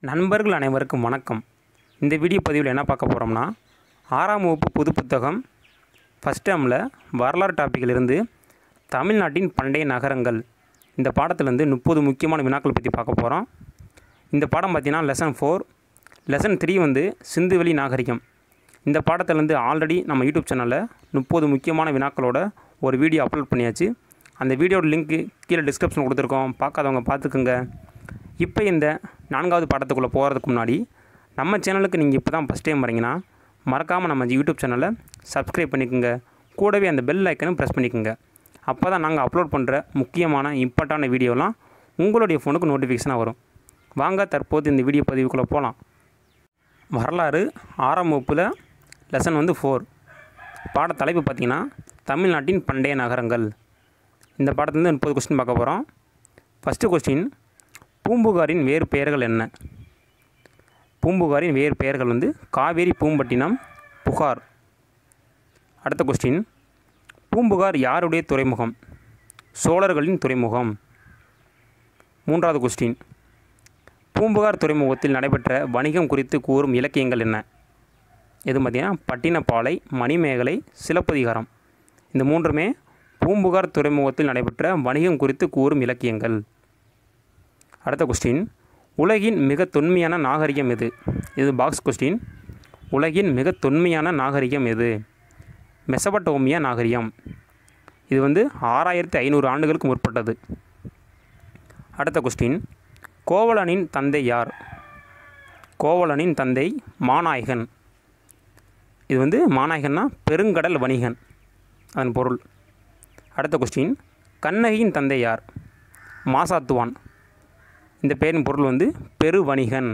நண்பர்கள் அனைவருக்கும் வணக்கம் இந்த வீடியோ பதிவில் என்ன பார்க்க போகிறோம்னா ஆறாம் வகுப்பு புது புத்தகம் ஃபஸ்ட் டேர்மில் வரலாறு டாப்பிக்கிலிருந்து தமிழ்நாட்டின் பண்டைய நகரங்கள் இந்த பாடத்திலேருந்து முப்பது முக்கியமான வினாக்கள் பற்றி பார்க்க போகிறோம் இந்த பாடம் பார்த்தீங்கன்னா லெசன் ஃபோர் லெசன் த்ரீ வந்து சிந்துவெளி நாகரிகம் இந்த பாடத்திலேருந்து ஆல்ரெடி நம்ம யூடியூப் சேனலில் முப்பது முக்கியமான வினாக்களோட ஒரு வீடியோ அப்லோட் பண்ணியாச்சு அந்த வீடியோட லிங்க்கு கீழே டிஸ்கிரிப்ஷன் கொடுத்துருக்கோம் பார்க்காதவங்க பார்த்துக்குங்க இப்போ இந்த நான்காவது பாடத்துக்குள்ளே போகிறதுக்கு முன்னாடி நம்ம சேனலுக்கு நீங்கள் இப்போ தான் ஃபஸ்ட் டைம் வரீங்கன்னா மறக்காமல் நம்ம யூடியூப் சேனலை சப்ஸ்கிரைப் பண்ணிக்கோங்க கூடவே அந்த பெல் ஐக்கனும் ப்ரெஸ் பண்ணிக்கோங்க அப்போ தான் நாங்கள் அப்லோட் பண்ணுற முக்கியமான இம்பார்ட்டான வீடியோலாம் உங்களுடைய ஃபோனுக்கு நோட்டிஃபிகேஷனாக வரும் வாங்க தற்போது இந்த வீடியோ பதிவுக்குள்ளே போகலாம் வரலாறு ஆறாம் வகுப்பில் லெசன் வந்து ஃபோர் பாட தலைப்பு பார்த்திங்கன்னா தமிழ்நாட்டின் பண்டைய நகரங்கள் இந்த பாடத்துலேருந்து முப்பது கொஸ்டின் பார்க்க போகிறோம் ஃபஸ்ட்டு கொஸ்டின் பூம்புகாரின் வேறு பெயர்கள் என்ன பூம்புகாரின் வேறு பெயர்கள் வந்து காவேரி பூம்பட்டினம் புகார் அடுத்த கொஸ்டின் பூம்புகார் யாருடைய துறைமுகம் சோழர்களின் துறைமுகம் மூன்றாவது கொஸ்டின் பூம்புகார் துறைமுகத்தில் நடைபெற்ற வணிகம் குறித்து கூறும் இலக்கியங்கள் என்ன எது பார்த்தீங்கன்னா பட்டினப்பாலை மணிமேகலை சிலப்பதிகாரம் இந்த மூன்றுமே பூம்புகார் துறைமுகத்தில் நடைபெற்ற வணிகம் குறித்து கூறும் இலக்கியங்கள் அடுத்த கொஸ்டின் உலகின் மிக தொன்மையான நாகரிகம் எது இது பாக்ஸ் கொஸ்டின் உலகின் மிக தொன்மையான நாகரிகம் எது மெசபட்டோமியா நாகரிகம் இது வந்து ஆறாயிரத்தி ஐநூறு ஆண்டுகளுக்கு முற்பட்டது அடுத்த கொஸ்டின் கோவலனின் தந்தை யார் கோவலனின் தந்தை மாநாயகன் இது வந்து மாநாயகன்னா பெருங்கடல் வணிகன் அதன் பொருள் அடுத்த கொஸ்டின் கண்ணகியின் தந்தை யார் மாசாத்துவான் இந்த பெயரின் பொருள் வந்து பெருவணிகன்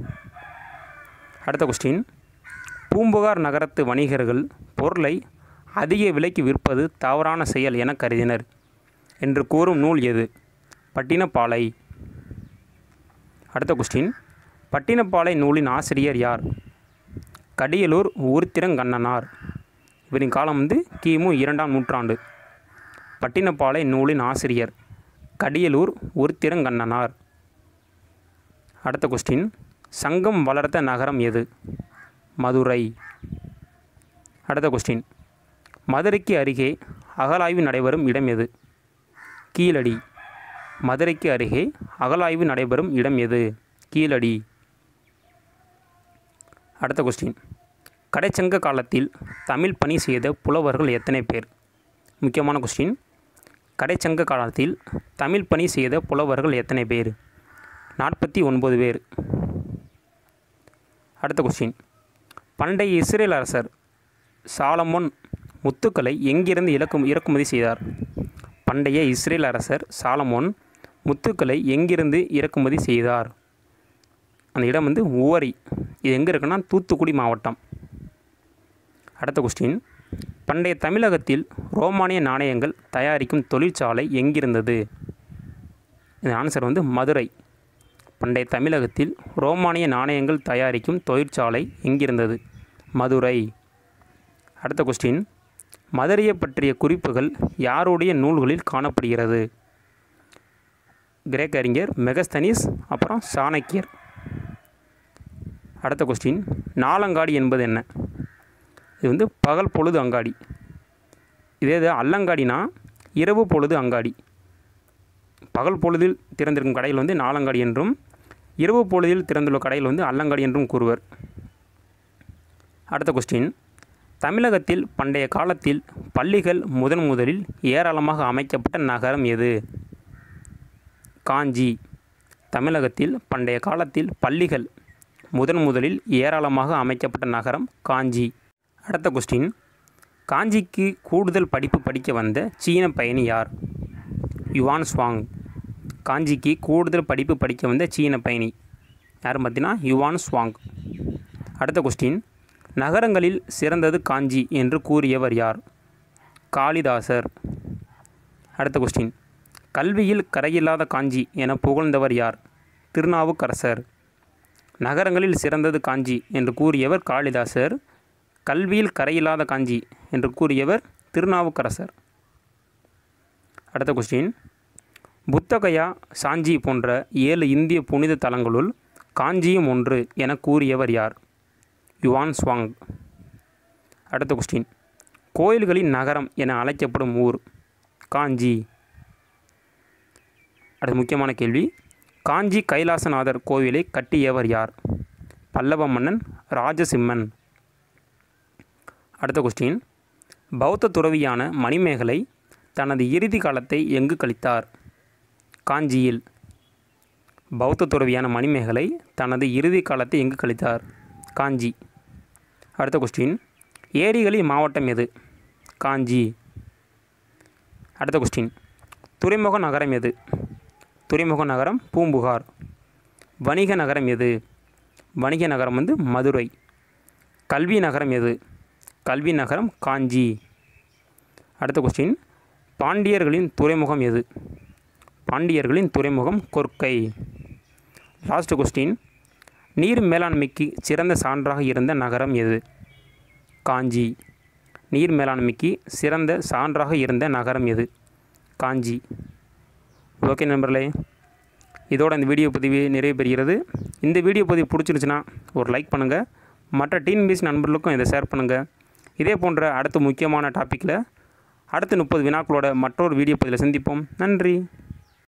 அடுத்த கொஸ்டின் பூம்புகார் நகரத்து வணிகர்கள் பொருளை அதிக விலைக்கு விற்பது தவறான செயல் என கருதினர் என்று கூறும் நூல் எது பட்டினப்பாலை அடுத்த கொஸ்டின் பட்டினப்பாலை நூலின் ஆசிரியர் யார் கடியலூர் ஊர்த்திரங்கண்ணனார் இவரின் காலம் வந்து கிமு இரண்டாம் நூற்றாண்டு பட்டினப்பாலை நூலின் ஆசிரியர் கடியலூர் ஊர்த்திரங்கண்ணனார் அடுத்த கொஸ்டின் சங்கம் வளர்த்த நகரம் எது மதுரை அடுத்த கொஸ்டின் மதுரைக்கு அருகே அகலாய்வு நடைபெறும் இடம் எது கீழடி மதுரைக்கு அருகே அகலாய்வு நடைபெறும் இடம் எது கீழடி அடுத்த கொஸ்டின் கடைச்சங்க காலத்தில் தமிழ் பணி செய்த புலவர்கள் எத்தனை பேர் முக்கியமான கொஸ்டின் கடைச்சங்க காலத்தில் தமிழ் பணி செய்த புலவர்கள் எத்தனை பேர் நாற்பத்தி ஒன்பது பேர் அடுத்த கொஸ்டின் பண்டைய இஸ்ரேல் அரசர் சாலமோன் முத்துக்களை எங்கிருந்து இலக்கும் இறக்குமதி செய்தார் பண்டைய இஸ்ரேல் அரசர் சாலமோன் முத்துக்களை எங்கிருந்து இறக்குமதி செய்தார் அந்த இடம் வந்து உவரி இது எங்கே இருக்குன்னா தூத்துக்குடி மாவட்டம் அடுத்த கொஸ்டின் பண்டைய தமிழகத்தில் ரோமானிய நாணயங்கள் தயாரிக்கும் தொழிற்சாலை எங்கிருந்தது இந்த ஆன்சர் வந்து மதுரை பண்டைய தமிழகத்தில் ரோமானிய நாணயங்கள் தயாரிக்கும் தொழிற்சாலை எங்கிருந்தது மதுரை அடுத்த கொஸ்டின் மதுரையை பற்றிய குறிப்புகள் யாருடைய நூல்களில் காணப்படுகிறது கிரேக்க அறிஞர் மெகஸ்தனிஸ் அப்புறம் சாணக்கியர் அடுத்த கொஸ்டின் நாலங்காடி என்பது என்ன இது வந்து பகல் பொழுது அங்காடி இதே இது அல்லங்காடினா இரவு பொழுது அங்காடி பகல் பொழுதில் திறந்திருக்கும் கடையில் வந்து நாலங்காடி என்றும் இரவு பொழுதில் திறந்துள்ள கடையில் வந்து அல்லங்காடி என்றும் கூறுவர் அடுத்த கொஸ்டின் தமிழகத்தில் பண்டைய காலத்தில் பள்ளிகள் முதன் முதலில் ஏராளமாக அமைக்கப்பட்ட நகரம் எது காஞ்சி தமிழகத்தில் பண்டைய காலத்தில் பள்ளிகள் முதன் முதலில் ஏராளமாக அமைக்கப்பட்ட நகரம் காஞ்சி அடுத்த கொஸ்டின் காஞ்சிக்கு கூடுதல் படிப்பு படிக்க வந்த சீன பயணி யார் யுவான் ஸ்வாங் காஞ்சிக்கு கூடுதல் படிப்பு படிக்க வந்த சீன பயணி யார் பார்த்தீங்கன்னா யுவான் ஸ்வாங் அடுத்த கொஸ்டின் நகரங்களில் சிறந்தது காஞ்சி என்று கூறியவர் யார் காளிதாசர் அடுத்த கொஸ்டின் கல்வியில் கரையில்லாத காஞ்சி என புகழ்ந்தவர் யார் திருநாவுக்கரசர் நகரங்களில் சிறந்தது காஞ்சி என்று கூறியவர் காளிதாசர் கல்வியில் கரையில்லாத காஞ்சி என்று கூறியவர் திருநாவுக்கரசர் அடுத்த கொஸ்டின் புத்தகயா சாஞ்சி போன்ற ஏழு இந்திய புனித தலங்களுள் காஞ்சியும் ஒன்று என கூறியவர் யார் யுவான் ஸ்வாங் அடுத்த கொஸ்டின் கோயில்களின் நகரம் என அழைக்கப்படும் ஊர் காஞ்சி அடுத்த முக்கியமான கேள்வி காஞ்சி கைலாசநாதர் கோவிலை கட்டியவர் யார் பல்லவ மன்னன் ராஜசிம்மன் அடுத்த கொஸ்டின் பௌத்த துறவியான மணிமேகலை தனது இறுதி காலத்தை எங்கு கழித்தார் காஞ்சியில் பௌத்த துறவியான மணிமேகலை தனது இறுதி காலத்தை எங்கு கழித்தார் காஞ்சி அடுத்த கொஸ்டின் ஏரிகளின் மாவட்டம் எது காஞ்சி அடுத்த கொஸ்டின் துறைமுக நகரம் எது துறைமுக நகரம் பூம்புகார் வணிக நகரம் எது வணிக நகரம் வந்து மதுரை கல்வி நகரம் எது கல்வி நகரம் காஞ்சி அடுத்த கொஸ்டின் பாண்டியர்களின் துறைமுகம் எது பாண்டியர்களின் துறைமுகம் கொர்க்கை லாஸ்ட் கொஸ்டின் நீர் மேலாண்மைக்கு சிறந்த சான்றாக இருந்த நகரம் எது காஞ்சி நீர் மேலாண்மைக்கு சிறந்த சான்றாக இருந்த நகரம் எது காஞ்சி ஓகே நண்பர்களே இதோட இந்த வீடியோ பதிவு நிறைவு பெறுகிறது இந்த வீடியோ பதிவு பிடிச்சிருந்துச்சுன்னா ஒரு லைக் பண்ணுங்கள் மற்ற டிஎன்பிஎஸ்சி நண்பர்களுக்கும் இதை ஷேர் பண்ணுங்கள் இதே போன்ற அடுத்த முக்கியமான டாப்பிக்கில் அடுத்த முப்பது வினாக்களோட மற்றொரு வீடியோ பதிவில் சந்திப்போம் நன்றி